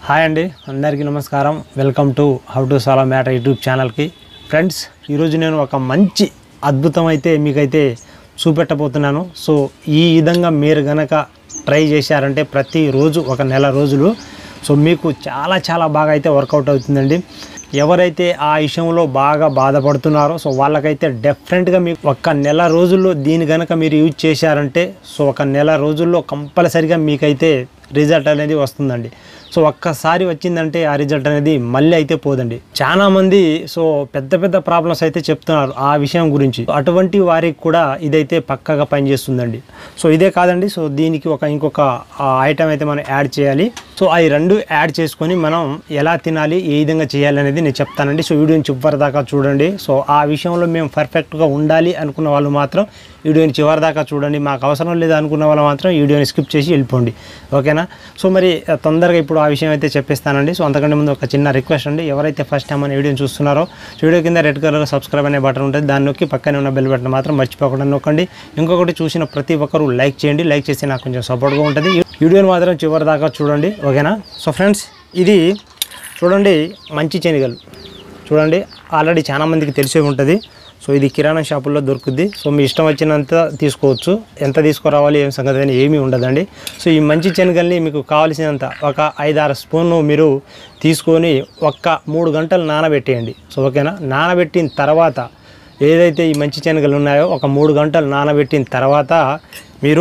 hi అండి అందరికీ నమస్కారం welcome to how to solve matter YouTube ఛానల్కి ఫ్రెండ్స్ ఈరోజు నేను ఒక మంచి అద్భుతం అయితే మీకైతే చూపెట్టబోతున్నాను సో ఈ విధంగా మీరు గనక ట్రై చేశారంటే ప్రతిరోజు ఒక నెల రోజులు సో మీకు చాలా చాలా బాగా అయితే వర్కౌట్ అవుతుందండి ఎవరైతే ఆ విషయంలో బాగా బాధపడుతున్నారో సో వాళ్ళకైతే డెఫినెట్గా మీకు ఒక్క నెల రోజుల్లో దీని కనుక మీరు యూజ్ చేశారంటే సో ఒక నెల రోజుల్లో కంపల్సరిగా మీకైతే రిజల్ట్ అనేది వస్తుందండి సో ఒక్కసారి వచ్చిందంటే ఆ రిజల్ట్ అనేది మళ్ళీ అయితే పోదండి చాలా మంది సో పెద్ద పెద్ద ప్రాబ్లమ్స్ అయితే చెప్తున్నారు ఆ విషయం గురించి అటువంటి వారికి కూడా ఇదైతే పక్కగా పనిచేస్తుందండి సో ఇదే కాదండి సో దీనికి ఒక ఇంకొక ఐటమ్ అయితే మనం యాడ్ చేయాలి సో అవి రెండు యాడ్ చేసుకొని మనం ఎలా తినాలి ఏ విధంగా చేయాలి అనేది నేను చెప్తానండి సో వీడియోని చివరి దాకా చూడండి సో ఆ విషయంలో మేము పర్ఫెక్ట్గా ఉండాలి అనుకున్న వాళ్ళు మాత్రం వీడియోని చివరి దాకా చూడండి మాకు అవసరం లేదు అనుకున్న వాళ్ళు మాత్రం వీడియోని స్కిప్ చేసి వెళ్ళిపోండి ఓకేనా సో మరి ఆ, తొందరగా ఇప్పుడు ఆ విషయం అయితే చెప్పేస్తానండి సో అంతకంటే ముందు ఒక చిన్న రిక్వెస్ట్ అండి ఎవరైతే ఫస్ట్ టైం మన వీడియోని చూస్తున్నారో సో వీడియో కింద రెడ్ కలర్ సబ్స్క్రైబ్ అనే బటన్ ఉంటుంది దాన్ని నొక్కి పక్కనే ఉన్న బెల్ బటన్ మాత్రం మర్చిపోకుండా నొక్కండి ఇంకొకటి చూసిన ప్రతి ఒక్కరు లైక్ చేయండి లైక్ చేస్తే నాకు కొంచెం సపోర్ట్గా ఉంటుంది వీడియోని మాత్రం చివరి దాకా చూడండి ఓకేనా సో ఫ్రెండ్స్ ఇది చూడండి మంచి శనగలు చూడండి ఆల్రెడీ చాలా మందికి తెలిసే ఉంటుంది సో ఇది కిరాణా షాపుల్లో దొరుకుద్ది సో మీ ఇష్టం వచ్చినంత తీసుకోవచ్చు ఎంత తీసుకురావాలి ఏం సంగతి అని ఏమీ ఉండదండి సో ఈ మంచి శనగల్ని మీకు కావాల్సినంత ఒక ఐదారు స్పూన్ మీరు తీసుకొని ఒక్క మూడు గంటలు నానబెట్టేయండి సో ఓకేనా నానబెట్టిన తర్వాత ఏదైతే ఈ మంచి శనగలు ఉన్నాయో ఒక మూడు గంటలు నానబెట్టిన తర్వాత మీరు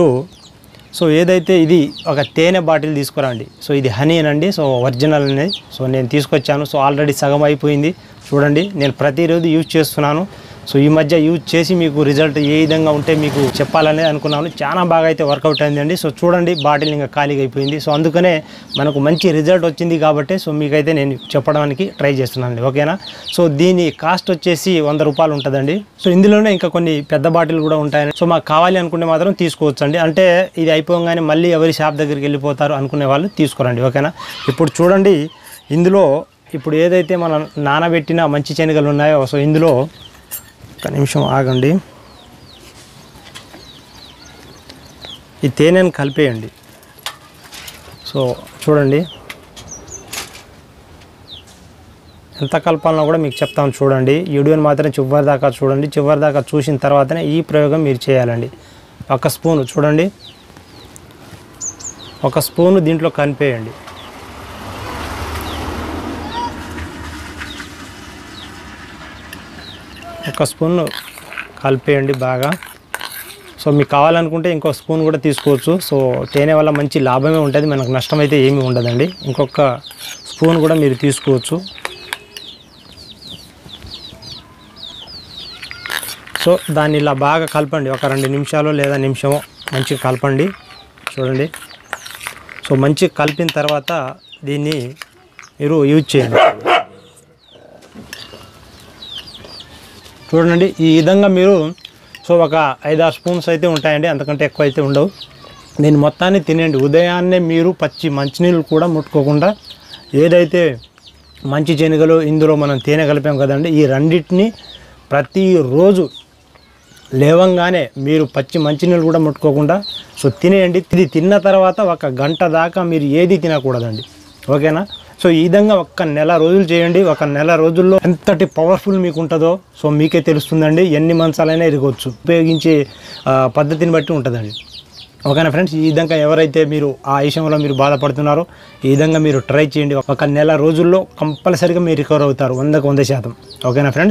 సో ఏదైతే ఇది ఒక తేనె బాటిల్ తీసుకురండి సో ఇది హనీ అండి సో ఒరిజినల్ అనేది సో నేను తీసుకొచ్చాను సో ఆల్రెడీ సగం అయిపోయింది చూడండి నేను ప్రతిరోజు యూజ్ చేస్తున్నాను సో ఈ మధ్య యూజ్ చేసి మీకు రిజల్ట్ ఏ విధంగా ఉంటే మీకు చెప్పాలని అనుకున్నాను చాలా బాగా అయితే వర్కౌట్ అయిందండి సో చూడండి బాటిల్ ఇంకా ఖాళీగా అయిపోయింది సో అందుకనే మనకు మంచి రిజల్ట్ వచ్చింది కాబట్టి సో మీకైతే నేను చెప్పడానికి ట్రై చేస్తున్నానండి ఓకేనా సో దీని కాస్ట్ వచ్చేసి వంద రూపాయలు ఉంటుందండి సో ఇందులోనే ఇంకా కొన్ని పెద్ద బాటిల్ కూడా ఉంటాయని సో మాకు కావాలి అనుకుంటే మాత్రం తీసుకోవచ్చు అండి అంటే ఇది అయిపోగానే మళ్ళీ ఎవరి షాప్ దగ్గరికి వెళ్ళిపోతారు అనుకునే వాళ్ళు తీసుకురండి ఓకేనా ఇప్పుడు చూడండి ఇందులో ఇప్పుడు ఏదైతే మనం నానబెట్టిన మంచి శనగలు ఉన్నాయో సో ఇందులో ఒక నిమిషం ఆగండి ఈ తేనెను కలిపేయండి సో చూడండి ఎంత కలపాలన్నా కూడా మీకు చెప్తాను చూడండి ఈ వీడియోని మాత్రం చివరి దాకా చూడండి చివరి దాకా చూసిన తర్వాతనే ఈ ప్రయోగం మీరు చేయాలండి ఒక స్పూను చూడండి ఒక స్పూను దీంట్లో కలిపేయండి ఒక స్పూన్ కలిపేయండి బాగా సో మీకు కావాలనుకుంటే ఇంకో స్పూన్ కూడా తీసుకోవచ్చు సో తేనె వల్ల మంచి లాభమే ఉంటుంది మనకు నష్టం అయితే ఏమీ ఉండదండి ఇంకొక స్పూన్ కూడా మీరు తీసుకోవచ్చు సో దాన్ని ఇలా బాగా కలపండి ఒక రెండు నిమిషాలు లేదా నిమిషమో మంచిగా కలపండి చూడండి సో మంచిగా కలిపిన తర్వాత దీన్ని మీరు యూజ్ చేయండి చూడండి ఈ విధంగా మీరు సో ఒక ఐదారు స్పూన్స్ అయితే ఉంటాయండి అంతకంటే ఎక్కువ అయితే ఉండవు దీన్ని మొత్తాన్ని తినండి ఉదయాన్నే మీరు పచ్చి మంచినీళ్ళు కూడా ముట్టుకోకుండా ఏదైతే మంచి శనగలు ఇందులో మనం తేనె కలిపాం కదండి ఈ రెండింటిని ప్రతిరోజు లేవంగానే మీరు పచ్చి మంచినీళ్ళు కూడా ముట్టుకోకుండా సో తినేయండి ఇది తిన్న తర్వాత ఒక గంట దాకా మీరు ఏది తినకూడదండి ఓకేనా సో ఈ విధంగా ఒక్క నెల రోజులు చేయండి ఒక నెల రోజుల్లో ఎంతటి పవర్ఫుల్ మీకు ఉంటుందో సో మీకే తెలుస్తుందండి ఎన్ని మంచాలైనా ఇరగవచ్చు ఉపయోగించే ఆ, పద్ధతిని బట్టి ఉంటుందండి ఓకేనా ఫ్రెండ్స్ ఈ విధంగా ఎవరైతే మీరు ఆ విషయంలో మీరు బాధపడుతున్నారో ఈ విధంగా మీరు ట్రై చేయండి ఒక నెల రోజుల్లో కంపల్సరీగా మీరు రికవర్ అవుతారు వందకు వంద శాతం ఓకేనా ఫ్రెండ్స్